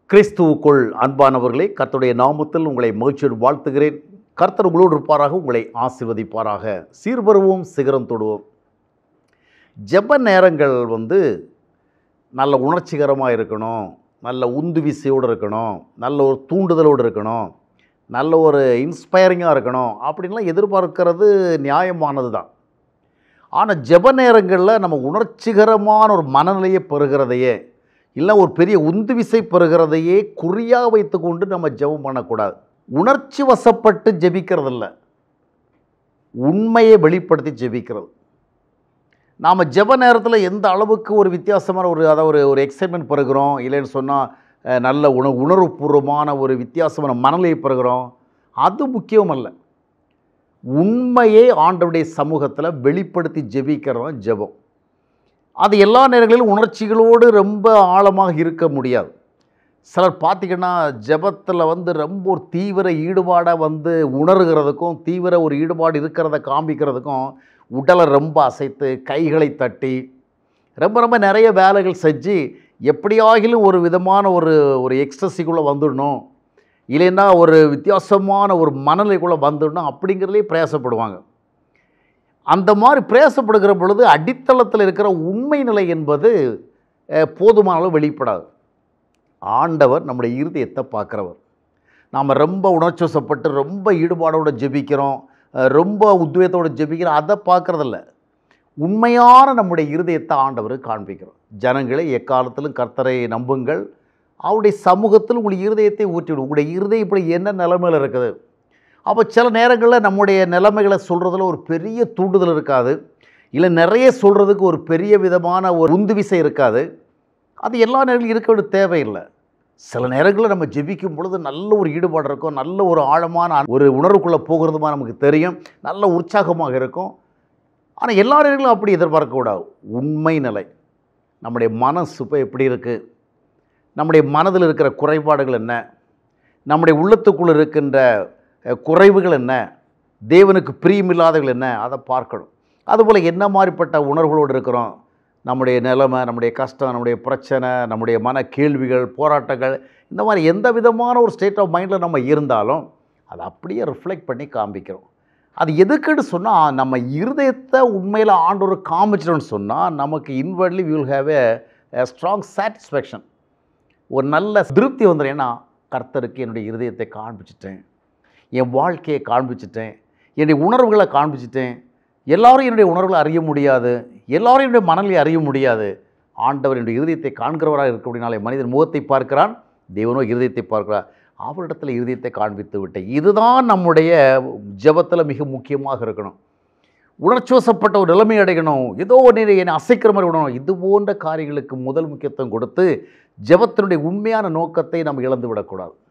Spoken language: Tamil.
கிறிஸ்துவுக்குள் அன்பானவர்களே கர்த்தருடைய நாமத்தில் உங்களை மகிழ்ச்சியோடு வாழ்த்துகிறேன் கர்த்தர் உங்களோடு இருப்பாராக உங்களை ஆசீர்வதிப்பாராக சீர்பருவோம் சிகரம் தொடுவோம் ஜெப நேரங்கள் வந்து நல்ல உணர்ச்சிகரமாக இருக்கணும் நல்ல உந்து விசையோடு இருக்கணும் நல்ல ஒரு தூண்டுதலோடு இருக்கணும் நல்ல ஒரு இன்ஸ்பைரிங்காக இருக்கணும் அப்படின்லாம் எதிர்பார்க்கிறது நியாயமானது தான் ஆனால் ஜெப நேரங்களில் நம்ம உணர்ச்சிகரமான ஒரு மனநிலையை பெறுகிறதையே இல்லை ஒரு பெரிய உந்து விசை பெறுகிறதையே குறியாக வைத்துக்கொண்டு நம்ம ஜெபம் பண்ணக்கூடாது உணர்ச்சி வசப்பட்டு ஜெபிக்கிறதில்ல உண்மையை வெளிப்படுத்தி ஜெபிக்கிறது நாம் ஜெப நேரத்தில் எந்த அளவுக்கு ஒரு வித்தியாசமான ஒரு அதாவது ஒரு ஒரு எக்ஸைட்மெண்ட் பெறுகிறோம் இல்லைன்னு சொன்னால் நல்ல உண உணர்வுபூர்வமான ஒரு வித்தியாசமான மனநிலையை பெறுகிறோம் அது முக்கியம் அல்ல உண்மையை ஆண்டவருடைய சமூகத்தில் வெளிப்படுத்தி ஜெபிக்கிறது தான் ஜெபம் அது எல்லா நேரங்களிலும் உணர்ச்சிகளோடு ரொம்ப ஆழமாக இருக்க முடியாது சிலர் பார்த்திங்கன்னா ஜெபத்தில் வந்து ரொம்ப ஒரு தீவிர ஈடுபாடாக வந்து உணர்கிறதுக்கும் தீவிர ஒரு ஈடுபாடு இருக்கிறத காண்பிக்கிறதுக்கும் உடலை ரொம்ப அசைத்து கைகளை தட்டி ரொம்ப ரொம்ப நிறைய வேலைகள் செஞ்சு எப்படியாகிலும் ஒரு விதமான ஒரு ஒரு எக்ஸ்ட்ரஸிக்குள்ளே வந்துடணும் இல்லைன்னா ஒரு வித்தியாசமான ஒரு மனநிலைக்குள்ளே வந்துடணும் அப்படிங்கிறதுலே பிரயாசப்படுவாங்க அந்த மாதிரி பிரயாசப்படுகிற பொழுது அடித்தளத்தில் இருக்கிற உண்மை நிலை என்பது அஹ், போதுமான அளவு வெளிப்படாது ஆண்டவர் நம்முடைய இருதயத்தை பார்க்குறவர் நாம் ரொம்ப உணர்ச்சிவசப்பட்டு ரொம்ப ஈடுபாடோடு ஜெபிக்கிறோம் அஹ், ரொம்ப உத்வேகத்தோடு ஜெபிக்கிறோம் அதை பார்க்குறதில்ல உண்மையான நம்முடைய இருதயத்தை ஆண்டவர் காண்பிக்கிறோம் ஜனங்களே எக்காலத்திலும் கர்த்தரை நம்புங்கள் அவருடைய சமூகத்தில் உங்களுடைய இருதயத்தை ஊற்றிவிடும் உங்களுடைய இருதயம் இப்படி என்ன நிலைமையில் இருக்குது அப்போ சில நேரங்களில் நம்முடைய நிலைமைகளை சொல்கிறதுல ஒரு பெரிய தூண்டுதல் இருக்காது இல்லை நிறைய சொல்கிறதுக்கு ஒரு பெரிய விதமான ஒரு உந்து விசை இருக்காது அது எல்லா நேரங்களும் இருக்க வேண்டிய தேவையில்லை சில நேரங்களில் நம்ம ஜெபிக்கும் பொழுது நல்ல ஒரு ஈடுபாடு இருக்கும் நல்ல ஒரு ஆழமான ஒரு உணர்வுக்குள்ளே போகிறதுமா நமக்கு தெரியும் நல்ல உற்சாகமாக இருக்கும் ஆனால் எல்லா நேரங்களும் அப்படி எதிர்பார்க்கக்கூடாது உண்மை நிலை நம்முடைய மனசு இப்போ எப்படி இருக்குது நம்முடைய மனதில் இருக்கிற குறைபாடுகள் என்ன நம்முடைய உள்ளத்துக்குள் இருக்கின்ற அஹ், குறைவுகள் என்ன தேவனுக்கு பிரியமில்லாதவர்கள் என்ன அதை பார்க்கணும் அதுபோல் என்ன மாதிரிப்பட்ட உணர்வுகளோடு இருக்கிறோம் நம்முடைய நிலைமை நம்முடைய கஷ்டம் நம்முடைய பிரச்சனை நம்முடைய மன கேள்விகள் போராட்டங்கள் இந்த மாதிரி எந்த விதமான ஒரு ஸ்டேட் ஆஃப் மைண்டில் நம்ம இருந்தாலும் அதை அப்படியே ரிஃப்ளெக்ட் பண்ணி காண்பிக்கிறோம் அது எதுக்குன்னு சொன்னால் நம்ம இருதயத்தை உண்மையில் ஆண்டவர் காமிச்சிட்டோன்னு சொன்னால் நமக்கு inwardly will have a strong satisfaction ஒரு நல்ல திருப்தி வந்துடும் ஏன்னா கர்த்தருக்கு என்னுடைய இருதயத்தை காண்பிச்சிட்டேன் என் வாழ்க்கையை காண்பிச்சிட்டேன் என்னுடைய உணர்வுகளை காண்பிச்சிட்டேன் எல்லாரும் என்னுடைய உணர்வுகளை அறிய முடியாது எல்லாரும் என்னுடைய மனநிலை அறிய முடியாது ஆண்டவர் என்னுடைய இருதயத்தை காண்கிறவராக இருக்க அப்படின்னாலே மனிதன் முகத்தை பார்க்கிறான் தேவனோ இருதயத்தை பார்க்கிறார் அவரிடத்தில் இருதயத்தை காண்பித்து விட்டேன் இதுதான் நம்முடைய ஜெபத்தில் மிக முக்கியமாக இருக்கணும் உணர்ச்சிவசப்பட்ட ஒரு நிலைமை அடையணும் ஏதோ ஒன்று என்னை அசைக்கிற மாதிரி விடணும் இது போன்ற காரியங்களுக்கு முதல் முக்கியத்துவம் கொடுத்து ஜெபத்தினுடைய உண்மையான நோக்கத்தை நம்ம இழந்து விடக்கூடாது